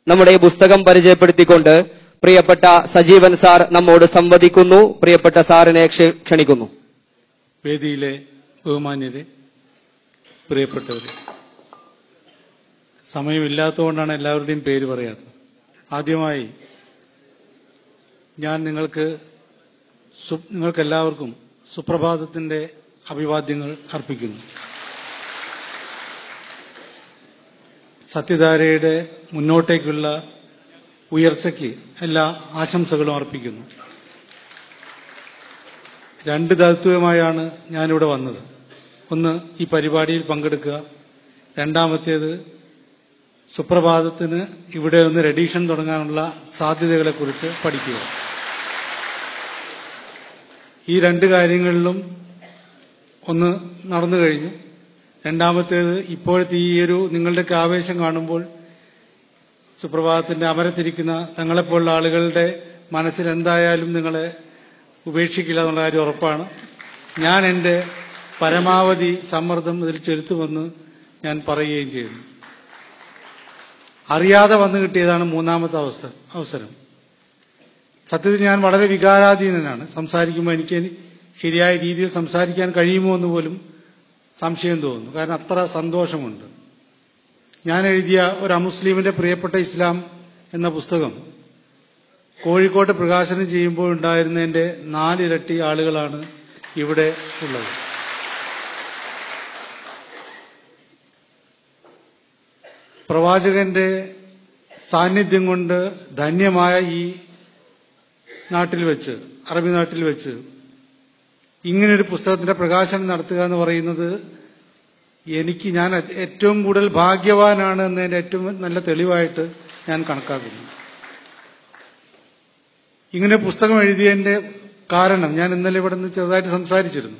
നമ്മുടെ ഈ പുസ്തകം പരിചയപ്പെടുത്തിക്കൊണ്ട് പ്രിയപ്പെട്ട സജീവൻ സാർ നമ്മോട് സംവദിക്കുന്നു പ്രിയപ്പെട്ട സാറിനെ ക്ഷ- ക്ഷണിക്കുന്നു വേദിയിലെ ബഹുമാന്യരെ പ്രിയപ്പെട്ടവരെ സമയമില്ലാത്തതുകൊണ്ടാണ് എല്ലാവരുടെയും പേര് പറയാത്തത് ആദ്യമായി ഞാൻ നിങ്ങൾക്ക് സു- നിങ്ങൾക്കെല്ലാവർക്കും സുപ്രഭാതത്തിന്റെ അഭിവാദ്യങ്ങൾ അർപ്പിക്കുന്നു സത്യധാരയുടെ മുന്നോട്ടേക്കുള്ള ഉയർച്ചയ്ക്ക് എല്ലാ ആശംസകളും അർപ്പിക്കുന്നു രണ്ട് ദൗത്യവുമായാണ് ഞാനിവിടെ വന്നത് ഒന്ന് ഈ പരിപാടിയിൽ പങ്കെടുക്കുക രണ്ടാമത്തേത് സുപ്രഭാതത്തിന് ഇവിടെ ഒന്ന് റെഡീഷൻ തുടങ്ങാനുള്ള സാധ്യതകളെക്കുറിച്ച് പഠിക്കുക ഈ രണ്ട് കാര്യങ്ങളിലും ഒന്ന് നടന്നു കഴിഞ്ഞു രണ്ടാമത്തേത് ഇപ്പോഴത്തെ ഈ ഒരു നിങ്ങളുടെയൊക്കെ ആവേശം കാണുമ്പോൾ സുപ്രഭാതത്തിന്റെ അമരത്തിരിക്കുന്ന തങ്ങളെപ്പോലുള്ള ആളുകളുടെ മനസ്സിൽ എന്തായാലും നിങ്ങളെ ഉപേക്ഷിക്കില്ല എന്നുള്ള കാര്യം ഉറപ്പാണ് ഞാൻ എൻ്റെ പരമാവധി സമ്മർദ്ദം ഇതിൽ ചെലുത്തുമെന്ന് ഞാൻ പറയുകയും ചെയ്യുന്നു അറിയാതെ വന്നു കിട്ടിയതാണ് മൂന്നാമത്തെ അവസ അവസരം സത്യത്തിൽ ഞാൻ വളരെ വികാരാധീനനാണ് സംസാരിക്കുമ്പോൾ എനിക്ക് ശരിയായ രീതിയിൽ സംസാരിക്കാൻ കഴിയുമോ എന്ന് പോലും സംശയം തോന്നുന്നു കാരണം അത്ര സന്തോഷമുണ്ട് ഞാൻ എഴുതിയ ഒരു അമുസ്ലിമിന്റെ പ്രിയപ്പെട്ട ഇസ്ലാം എന്ന പുസ്തകം കോഴിക്കോട്ട് പ്രകാശനം ചെയ്യുമ്പോൾ ഉണ്ടായിരുന്നതിന്റെ നാലിരട്ടി ആളുകളാണ് ഇവിടെ ഉള്ളത് പ്രവാചകന്റെ സാന്നിധ്യം കൊണ്ട് ധന്യമായ ഈ നാട്ടിൽ വെച്ച് അറബി നാട്ടിൽ വെച്ച് ഇങ്ങനൊരു പുസ്തകത്തിന്റെ പ്രകാശനം നടത്തുക എന്ന് പറയുന്നത് എനിക്ക് ഞാൻ ഏറ്റവും കൂടുതൽ ഭാഗ്യവാനാണ് എന്നതിന്റെ ഏറ്റവും നല്ല തെളിവായിട്ട് ഞാൻ കണക്കാക്കുന്നു ഇങ്ങനെ പുസ്തകം എഴുതിയതിന്റെ കാരണം ഞാൻ ഇന്നലെ ഇവിടെ നിന്ന് ചെറുതായിട്ട് സംസാരിച്ചിരുന്നു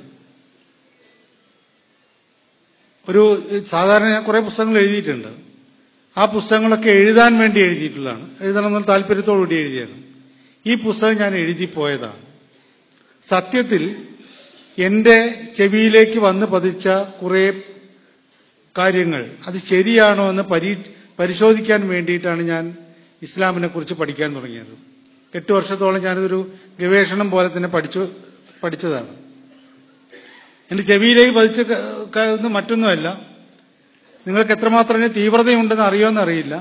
ഒരു സാധാരണ ഞാൻ കുറെ പുസ്തകങ്ങൾ എഴുതിയിട്ടുണ്ട് ആ പുസ്തകങ്ങളൊക്കെ എഴുതാൻ വേണ്ടി എഴുതിയിട്ടുള്ളതാണ് എഴുതണമെന്ന് താല്പര്യത്തോടുകൂടി എഴുതിയാണ് ഈ പുസ്തകം ഞാൻ എഴുതി പോയതാണ് സത്യത്തിൽ എന്റെ ചെവിയിലേക്ക് വന്ന് പതിച്ച കുറെ കാര്യങ്ങൾ അത് ശരിയാണോ എന്ന് പരീ പരിശോധിക്കാൻ വേണ്ടിയിട്ടാണ് ഞാൻ ഇസ്ലാമിനെ കുറിച്ച് പഠിക്കാൻ തുടങ്ങിയത് എട്ട് വർഷത്തോളം ഞാനിതൊരു ഗവേഷണം പോലെ തന്നെ പഠിച്ചു പഠിച്ചതാണ് എന്റെ ചെവിയിലേക്ക് പതിച്ച ക- ക- ഒന്നും മറ്റൊന്നുമല്ല നിങ്ങൾക്ക് എത്രമാത്രം ഇതിന് തീവ്രതയുണ്ടെന്ന് അറിയുമെന്ന് അറിയില്ല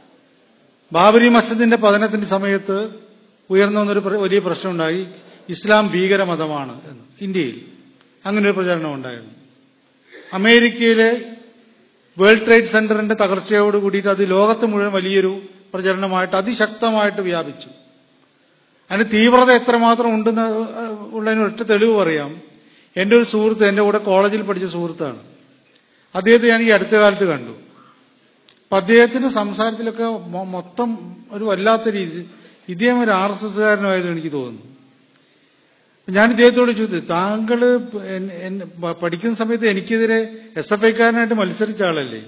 ബാബരി മസ്ജിദിന്റെ പതനത്തിന്റെ സമയത്ത് ഉയർന്നു വന്നൊരു പ്ര- വലിയ പ്രശ്നമുണ്ടായി ഇസ്ലാം ഭീകര മതമാണ് എന്ന് ഇന്ത്യയിൽ അങ്ങനെ ഒരു പ്രചാരണം ഉണ്ടായിരുന്നു അമേരിക്കയിലെ വേൾഡ് ട്രേഡ് സെന്ററിന്റെ തകർച്ചയോട് കൂടിയിട്ട് അത് ലോകത്ത് മുഴുവൻ വലിയൊരു പ്രചരണമായിട്ട് അതിശക്തമായിട്ട് വ്യാപിച്ചു അതിന് തീവ്രത എത്രമാത്രം ഉണ്ടെന്ന് ഉള്ളതിന് ഒറ്റ തെളിവ് പറയാം എൻ്റെ ഒരു സുഹൃത്ത് എൻ്റെ കൂടെ കോളേജിൽ പഠിച്ച സുഹൃത്താണ് അദ്ദേഹത്തെ ഞാൻ ഈ അടുത്ത കാലത്ത് കണ്ടു അപ്പൊ അദ്ദേഹത്തിന്റെ സംസാരത്തിലൊക്കെ മൊ- മൊത്തം ഒരു വല്ലാത്ത രീതി ഇദ്ദേഹം ഒരു ആർ എസ് എസ്കാരനായതും എനിക്ക് തോന്നുന്നു ഞാൻ ഇദ്ദേഹത്തോട് ചോദിച്ചു താങ്കള് എൻ- എൻ- പ- പഠിക്കുന്ന സമയത്ത് എനിക്കെതിരെ എസ് എഫ് ഐക്കാരനായിട്ട് മത്സരിച്ച ആളല്ലേ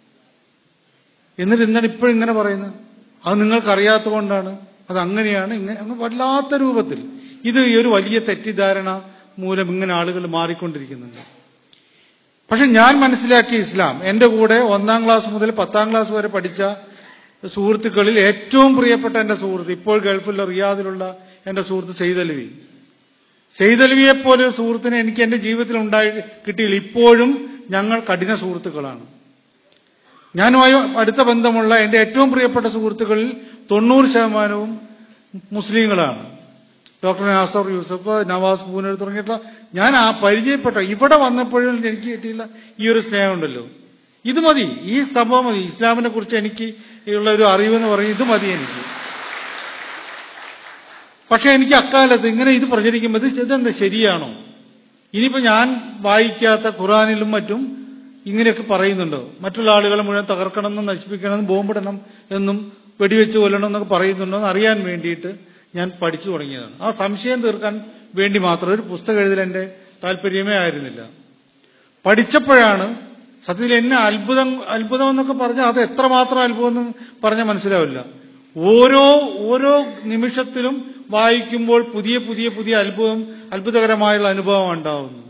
എന്നിട്ട് എന്താണ് ഇപ്പോഴും ഇങ്ങനെ പറയുന്നത് അത് നിങ്ങൾക്കറിയാത്തത് കൊണ്ടാണ് അത് അങ്ങനെയാണ് ഇങ്ങനെ അങ്ങ് വല്ലാത്ത രൂപത്തിൽ ഇത് ഈ ഒരു വലിയ തെറ്റിദ്ധാരണ മൂലം ഇങ്ങനെ ആളുകൾ മാറിക്കൊണ്ടിരിക്കുന്നുണ്ട് പക്ഷെ ഞാൻ മനസ്സിലാക്കിയ ഇസ്ലാം എന്റെ കൂടെ ഒന്നാം ക്ലാസ് മുതൽ പത്താം ക്ലാസ് വരെ പഠിച്ച സുഹൃത്തുക്കളിൽ ഏറ്റവും പ്രിയപ്പെട്ട എന്റെ സുഹൃത്ത് ഇപ്പോൾ ഗൾഫിലെ റിയാദിലുള്ള എന്റെ സുഹൃത്ത് സെയ്തലവി സെയ്തലവിയെ പോലെ ഒരു സുഹൃത്തിനെ എനിക്ക് എന്റെ ജീവിതത്തിൽ ഉണ്ടായി കിട്ടിയില്ല ഇപ്പോഴും ഞങ്ങൾ കഠിന സുഹൃത്തുക്കളാണ് ഞാനുമായി അടുത്ത ബന്ധമുള്ള എന്റെ ഏറ്റവും പ്രിയപ്പെട്ട സുഹൃത്തുക്കളിൽ തൊണ്ണൂറ് ശതമാനവും മുസ്ലിങ്ങളാണ് ഡോക്ടർ നാസർ യൂസഫ് നവാസ് പൂനർ തുടങ്ങിയിട്ടുള്ള ഞാൻ ആ പരിചയപ്പെട്ട ഇവിടെ വന്നപ്പോഴും എനിക്ക് കിട്ടിയില്ല ഈ ഒരു സ്നേഹമുണ്ടല്ലോ ഇത് മതി ഈ സംഭവം മതി ഇസ്ലാമിനെ കുറിച്ച് എനിക്ക് ഉള്ള ഒരു അറിവെന്ന് പറയും ഇത് മതി എനിക്ക് പക്ഷെ എനിക്ക് അക്കാലത്ത് ഇങ്ങനെ ഇത് പ്രചരിക്കുമ്പോൾ ഇത് ഇതെന്താ ശരിയാണോ ഇനിയിപ്പോ ഞാൻ വായിക്കാത്ത ഖുറാനിലും മറ്റും ഇങ്ങനെയൊക്കെ പറയുന്നുണ്ടോ മറ്റുള്ള ആളുകളെ മുഴുവൻ തകർക്കണം എന്നും നശിപ്പിക്കണം എന്നും ബോംബിടണം എന്നും വെടിവെച്ച് കൊല്ലണം എന്നൊക്കെ പറയുന്നുണ്ടോ എന്ന് അറിയാൻ വേണ്ടിയിട്ട് ഞാൻ പഠിച്ചു തുടങ്ങിയതാണ് ആ സംശയം തീർക്കാൻ വേണ്ടി മാത്രം ഒരു പുസ്തകം എഴുതൽ എന്റെ താല്പര്യമേ ആയിരുന്നില്ല പഠിച്ചപ്പോഴാണ് സത്യത്തിൽ എന്നെ അത്ഭുതം അത്ഭുതം എന്നൊക്കെ പറഞ്ഞാൽ അത് എത്രമാത്രം അത്ഭുതം എന്ന് പറഞ്ഞാൽ മനസ്സിലാവില്ല ഓരോ ഓരോ നിമിഷത്തിലും വായിക്കുമ്പോൾ പുതിയ പുതിയ പുതിയ അത്ഭുതം അത്ഭുതകരമായുള്ള അനുഭവം ഉണ്ടാവുന്നു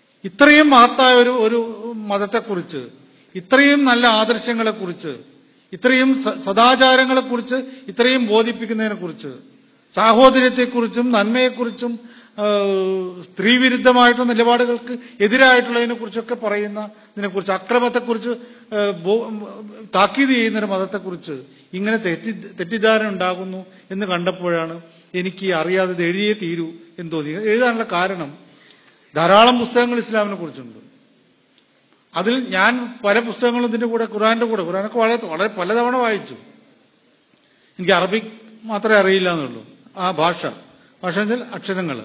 ഇത്രയും മഹത്തായ ഒരു ഒരു മതത്തെക്കുറിച്ച് ഇത്രയും നല്ല ആദർശങ്ങളെക്കുറിച്ച് ഇത്രയും സ- സദാചാരങ്ങളെക്കുറിച്ച് ഇത്രയും ബോധിപ്പിക്കുന്നതിനെക്കുറിച്ച് സാഹോദര്യത്തെക്കുറിച്ചും നന്മയെക്കുറിച്ചും ആ, സ്ത്രീവിരുദ്ധമായിട്ടുള്ള നിലപാടുകൾക്ക് എതിരായിട്ടുള്ളതിനെ കുറിച്ചൊക്കെ പറയുന്ന ഇതിനെക്കുറിച്ച് അക്രമത്തെക്കുറിച്ച് ആ, ബോ- താക്കീത് ചെയ്യുന്ന ഒരു മതത്തെക്കുറിച്ച് ഇങ്ങനെ തെറ്റി തെറ്റിദ്ധാരണ ഉണ്ടാകുന്നു എന്ന് കണ്ടപ്പോഴാണ് എനിക്ക് അറിയാതെ ഇത് എഴുതിയേ തീരൂ എന്ന് തോന്നി എഴുതാനുള്ള കാരണം ധാരാളം പുസ്തകങ്ങൾ ഇസ്ലാമിനെ കുറിച്ചുണ്ട് അതിൽ ഞാൻ പല പുസ്തകങ്ങളും ഇതിന്റെ കൂടെ ഖുറാന്റെ കൂടെ ഖുറാനൊക്കെ വളരെ വളരെ പലതവണ വായിച്ചു എനിക്ക് അറബിക് മാത്രമേ അറിയില്ല എന്നുള്ളൂ ആ ഭാഷ ഭാഷ എന്നാൽ അക്ഷരങ്ങൾ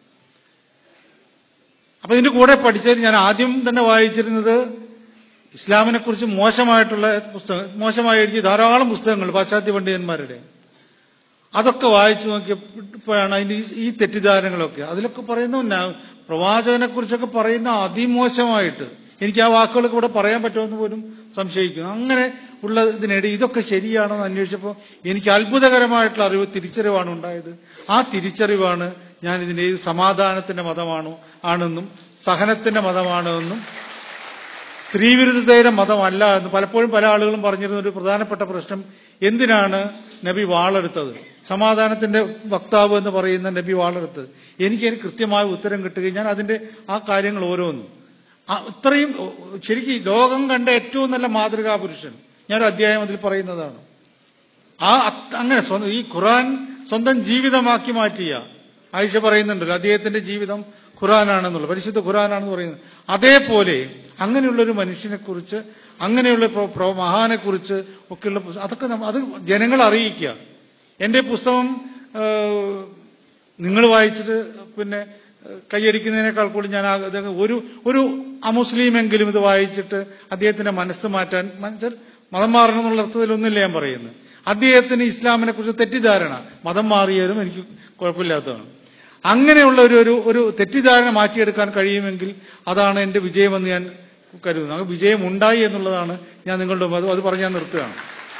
അപ്പൊ ഇതിന്റെ കൂടെ പഠിച്ചത് ഞാൻ ആദ്യം തന്നെ വായിച്ചിരുന്നത് ഇസ്ലാമിനെ കുറിച്ച് മോശമായിട്ടുള്ള പുസ്തകം മോശമായി എഴുതിയ ധാരാളം പുസ്തകങ്ങൾ പാശ്ചാത്യ പണ്ഡിതന്മാരുടെ അതൊക്കെ വായിച്ചു നോക്കിയപ്പോഴാണ് അതിന്റെ ഈ- ഈ തെറ്റിദ്ധാരണകളൊക്കെ അതിലൊക്കെ പറയുന്ന പ്രവാചകനെ കുറിച്ചൊക്കെ പറയുന്ന അതിമോശമായിട്ട് എനിക്ക് ആ വാക്കുകളൊക്കെ ഇവിടെ പറയാൻ പറ്റുമെന്ന് പോലും സംശയിക്കുന്നു അങ്ങനെ ഉള്ള ഇതിനിടെ ഇതൊക്കെ ശരിയാണോ എന്ന് അന്വേഷിച്ചപ്പോൾ എനിക്ക് അത്ഭുതകരമായിട്ടുള്ള അറിവ് തിരിച്ചറിവാണ് ഉണ്ടായത് ആ തിരിച്ചറിവാണ് ഞാൻ ഇതിന്റെ ഇത് സമാധാനത്തിന്റെ മതമാണോ ആണെന്നും സഹനത്തിന്റെ മതമാണോ എന്നും സ്ത്രീവിരുദ്ധതയുടെ മതമല്ല എന്ന് പലപ്പോഴും പല ആളുകളും പറഞ്ഞിരുന്ന ഒരു പ്രധാനപ്പെട്ട പ്രശ്നം എന്തിനാണ് നബി വാളെടുത്തത് സമാധാനത്തിന്റെ വക്താവ് എന്ന് പറയുന്ന നബി വാളെടുത്തത് എനിക്ക് അതിന് കൃത്യമായ ഉത്തരം കിട്ടുകയും ഞാൻ അതിന്റെ ആ കാര്യങ്ങൾ ഓരോന്നും ആ ഇത്രയും ശരിക്കും ലോകം കണ്ട ഏറ്റവും നല്ല മാതൃകാ പുരുഷൻ ഞാനൊരു അധ്യായം അതിൽ പറയുന്നതാണ് ആ അത് അങ്ങനെ സ്വന്തം ഈ ഖുറാൻ സ്വന്തം ജീവിതമാക്കി മാറ്റിയ ആയിഷ പറയുന്നുണ്ടല്ലോ അദ്ദേഹത്തിന്റെ ജീവിതം ഖുറാനാണെന്നുള്ളത് പരിശുദ്ധ ഖുറാനാണെന്ന് പറയുന്നത് അതേപോലെ അങ്ങനെയുള്ള ഒരു മനുഷ്യനെ കുറിച്ച് അങ്ങനെയുള്ള പ്ര- പ്ര- മഹാനെ കുറിച്ച് ഒക്കെയുള്ള പുസ്തകം അതൊക്കെ നമ്മ- അത് ജനങ്ങളെ അറിയിക്കുക എന്റെ പുസ്തകം നിങ്ങൾ വായിച്ചിട്ട് പിന്നെ ഏഹ്, കൈയടിക്കുന്നതിനേക്കാൾ കൂടുതൽ ഞാൻ ആ- ഇത് ഒരു ഒരു അമുസ്ലിമെങ്കിലും ഇത് വായിച്ചിട്ട് അദ്ദേഹത്തിന്റെ മനസ്സ് മാറ്റാൻ മനസ്സിൽ മതം മാറണം എന്നുള്ള അർത്ഥത്തിലൊന്നുമില്ല ഞാൻ പറയുന്നത് അദ്ദേഹത്തിന് ഇസ്ലാമിനെ കുറിച്ച് തെറ്റിദ്ധാരണ മതം മാറിയാലും എനിക്ക് കുഴപ്പമില്ലാത്തതാണ് അങ്ങനെയുള്ള ഒരു ഒരു ഒരു തെറ്റിദ്ധാരണ മാറ്റിയെടുക്കാൻ കഴിയുമെങ്കിൽ അതാണ് എന്റെ വിജയമെന്ന് ഞാൻ കരുതുന്നു ആ വിജയം ഉണ്ടായി എന്നുള്ളതാണ് ഞാൻ നിങ്ങളുടെ മുമ്പ് അത് അത് പറഞ്ഞ് ഞാൻ നിർത്തുകയാണ്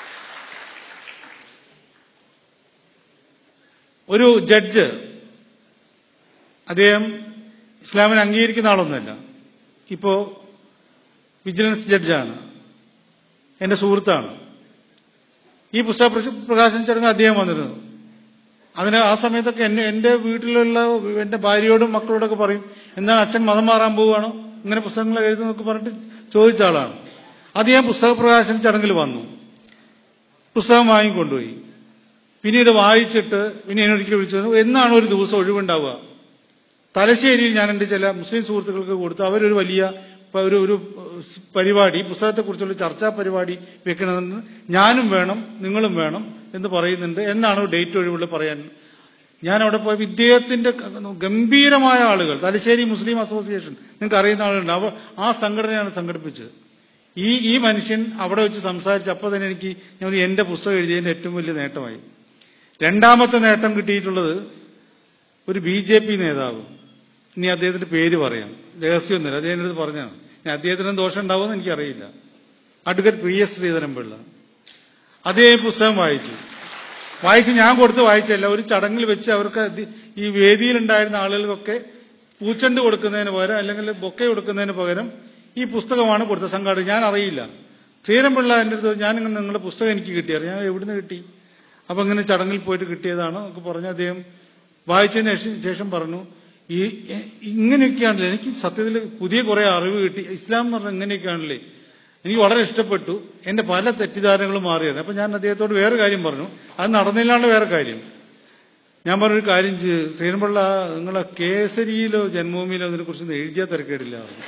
ഒരു ജഡ്ജ് അദ്ദേഹം ഇസ്ലാമിനെ അംഗീകരിക്കുന്ന ആളൊന്നുമല്ല ഇപ്പോ വിജിലൻസ് ജഡ്ജാണ് എന്റെ സുഹൃത്താണ് ഈ പുസ്തക പ്രശ- പ്രകാശന ചടങ്ങ് അദ്ദേഹം വന്നിരുന്നു അതിന് ആ സമയത്തൊക്കെ എന്നെ എന്റെ വീട്ടിലുള്ള എന്റെ ഭാര്യയോടും മക്കളോടൊക്കെ പറയും എന്താണ് അച്ഛൻ മതം മാറാൻ പോവുകയാണോ ഇങ്ങനെ പുസ്തകങ്ങൾ എഴുതുന്നൊക്കെ പറഞ്ഞിട്ട് ചോദിച്ച ആളാണ് അദ്ദേഹം പുസ്തക പ്രകാശന ചടങ്ങിൽ വന്നു പുസ്തകം വാങ്ങിക്കൊണ്ടുപോയി പിന്നീട് വായിച്ചിട്ട് പിന്നെ എന്നൊരിക്കൽ വിളിച്ചു പറഞ്ഞു, എന്നാണ് ഒരു ദിവസം ഒഴിവുണ്ടാവുക തലശ്ശേരിയിൽ ഞാൻ എൻ്റെ ചില മുസ്ലിം സുഹൃത്തുക്കൾക്ക് കൊടുത്തു അവരൊരു വലിയ പ- ഒരു ഒരു സ് പരിപാടി ഈ പുസ്തകത്തെക്കുറിച്ചുള്ള ചർച്ചാ പരിപാടി വെക്കണമെന്ന് ഞാനും വേണം നിങ്ങളും വേണം എന്ന് പറയുന്നുണ്ട് എന്നാണ് ഡേറ്റ് ഒഴിവുള്ള പറയാൻ ഞാൻ അവിടെ പോയപ്പോൾ ഇദ്ദേഹത്തിന്റെ ക- ഗംഭീരമായ ആളുകൾ തലശ്ശേരി മുസ്ലിം അസോസിയേഷൻ നിങ്ങൾക്ക് അറിയുന്ന ആളുകളുണ്ട് അവർ ആ സംഘടനയാണ് സംഘടിപ്പിച്ചത് ഈ ഈ മനുഷ്യൻ അവിടെ വെച്ച് സംസാരിച്ച് അപ്പോൾ തന്നെ എനിക്ക് ഞാൻ പറഞ്ഞു, എന്റെ പുസ്തകം എഴുതിയതിന്റെ ഏറ്റവും വലിയ നേട്ടമായി രണ്ടാമത്തെ നേട്ടം കിട്ടിയിട്ടുള്ളത് ഒരു ബി ജെ പി നേതാവ് ഇനി അദ്ദേഹത്തിന്റെ പേര് പറയാം രഹസ്യമൊന്നുമില്ല അദ്ദേഹം അടുത്ത് പറഞ്ഞാണ് ഇനി അദ്ദേഹത്തിന് ദോഷം ഉണ്ടാവുമെന്ന് എനിക്കറിയില്ല അഡ്വക്കേറ്റ് പി എസ് ശ്രീധരൻപിള്ള അദ്ദേഹം ഈ പുസ്തകം വായിച്ചു വായിച്ച് ഞാൻ കൊടുത്ത് വായിച്ചല്ല ഒരു ചടങ്ങിൽ വെച്ച് അവർക്ക് ഇത് ഈ വേദിയിലുണ്ടായിരുന്ന ആളുകൾക്കൊക്കെ പൂച്ചണ്ട് കൊടുക്കുന്നതിന് പകരം അല്ലെങ്കിൽ ബൊക്കെ കൊടുക്കുന്നതിന് പകരം ഈ പുസ്തകമാണ് കൊടുത്ത സംഘാടക ഞാൻ അറിയില്ല ശ്രീധരൻപിള്ള എൻ്റെ അടുത്ത് ഞാൻ ഇങ്ങനെ നിങ്ങളുടെ പുസ്തകം എനിക്ക് കിട്ടിയത് ഞാൻ എവിടുന്ന് കിട്ടി അപ്പൊ ഇങ്ങനെ ചടങ്ങിൽ പോയിട്ട് കിട്ടിയതാണ് എന്നൊക്കെ പറഞ്ഞ് അദ്ദേഹം വായിച്ചതിന് ശേഷം- ശേഷം പറഞ്ഞു ഈ എ- ഇങ്ങനെയൊക്കെയാണല്ലേ എനിക്ക് സത്യത്തിൽ പുതിയ കുറെ അറിവ് കിട്ടി ഇസ്ലാം എന്ന് പറഞ്ഞാൽ ഇങ്ങനെയൊക്കെയാണല്ലേ എനിക്ക് വളരെ ഇഷ്ടപ്പെട്ടു എന്റെ പല തെറ്റിദ്ധാരണകളും മാറിയാണ് അപ്പൊ ഞാൻ അദ്ദേഹത്തോട് വേറെ കാര്യം പറഞ്ഞു അത് നടന്നില്ലാണ്ട് വേറെ കാര്യം ഞാൻ പറഞ്ഞൊരു കാര്യം ചെയ്ത് ശ്രീരൻപിള്ള നിങ്ങളെ കേസരിയിലോ ജന്മഭൂമിയിലോ അതിനെ കുറിച്ച് എഴുതിയാൽ തിരക്കേടില്ല പറഞ്ഞു.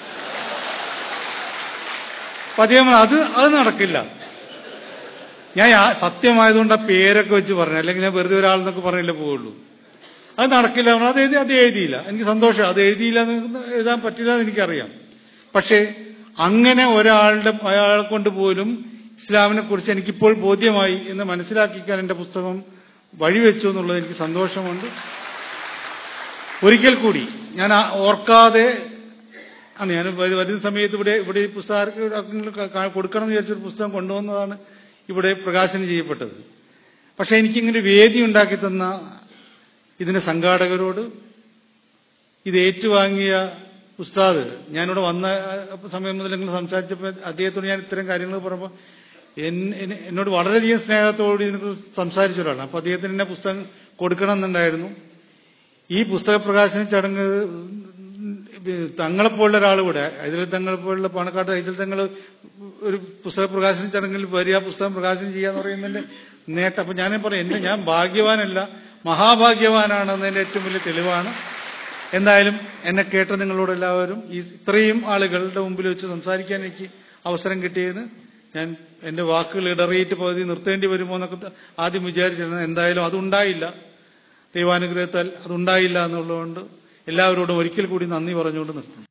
അപ്പൊ അദ്ദേഹം പറഞ്ഞു, അത് അത് നടക്കില്ല ഞാൻ ആ- സത്യമായതുകൊണ്ട് ആ പേരൊക്കെ വെച്ച് പറഞ്ഞു അല്ലെങ്കിൽ ഞാൻ വെറുതെ ഒരാളെന്നൊക്കെ പറഞ്ഞില്ലേ പോവുള്ളൂ അത് നടക്കില്ല പറഞ്ഞു. അത് എഴുതി അത് എഴുതിയില്ല എനിക്ക് സന്തോഷം അത് എഴുതിയില്ല എന്ന് എഴുതാൻ പറ്റില്ല എന്ന് എനിക്കറിയാം പക്ഷേ അങ്ങനെ ഒരാളുടെ അയാളെ കൊണ്ട് പോലും ഇസ്ലാമിനെ കുറിച്ച് എനിക്കിപ്പോൾ ബോധ്യമായി എന്ന് മനസ്സിലാക്കിക്കാൻ എന്റെ പുസ്തകം വഴിവെച്ചു എന്നുള്ളത് എനിക്ക് സന്തോഷമുണ്ട് ഒരിക്കൽ കൂടി ഞാൻ ആ ഓർക്കാതെ ആണ് ഞാൻ വരു- വരുന്ന സമയത്ത് ഇവിടെ ഇവിടെ ഈ പുസ്തകം കൊടുക്കണം എന്ന് വിചാരിച്ചൊരു പുസ്തകം കൊണ്ടുവന്നതാണ് ഇവിടെ പ്രകാശനം ചെയ്യപ്പെട്ടത് പക്ഷെ എനിക്കിങ്ങനെ വേദി ഉണ്ടാക്കി തന്ന ഇതിന്റെ സംഘാടകരോട് ഇത് ഏറ്റുവാങ്ങിയ ഉസ്താദ് ഞാനിവിടെ വന്ന ആ, സമയം മുതൽ നിങ്ങൾ സംസാരിച്ചപ്പോൾ അദ്ദേഹത്തോട് ഞാൻ ഇത്തരം കാര്യങ്ങൾ പറയുമ്പോൾ എൻ- എന്നെ- എന്നോട് വളരെയധികം സ്നേഹത്തോട് ഇതിനെക്കുറിച്ച് സംസാരിച്ച ഒരാളാണ് അപ്പൊ അദ്ദേഹത്തിന് എന്നെ പുസ്തകം കൊടുക്കണം എന്നുണ്ടായിരുന്നു ഈ പുസ്തക പ്രകാശന ചടങ്ങ് തങ്ങളെപ്പോലുള്ള ഒരാൾ കൂടെ ഇതിൽ തങ്ങളെപ്പോലുള്ള പാണക്കാട്ട് ഇതിൽ തങ്ങൾ ഒരു പുസ്തക പ്രകാശന ചടങ്ങിൽ വരിക പുസ്തകം പ്രകാശനം ചെയ്യാന്ന് പറയുന്നതിന്റെ നേട്ടം അപ്പൊ ഞാൻ പറയും എന്നെ ഞാൻ ഭാഗ്യവാനല്ല മഹാഭാഗ്യവാനാണെന്നതിന്റെ ഏറ്റവും വലിയ തെളിവാണ് എന്തായാലും എന്നെ കേട്ട നിങ്ങളോട് എല്ലാവരും ഈ ഇത്രയും ആളുകളുടെ മുമ്പിൽ വെച്ച് സംസാരിക്കാൻ എനിക്ക് അവസരം കിട്ടിയതിന് ഞാൻ എന്റെ വാക്കുകൾ ഇടറിയിട്ട് പകുതി നിർത്തേണ്ടി വരുമോ എന്നൊക്കെ ത- ആദ്യം വിചാരിച്ചിരുന്നു എന്തായാലും അതുണ്ടായില്ല ദൈവാനുഗ്രഹത്താൽ അതുണ്ടായില്ല എന്നുള്ളതുകൊണ്ട് എല്ലാവരോടും ഒരിക്കൽ കൂടി നന്ദി പറഞ്ഞുകൊണ്ട് നിർത്തുന്നു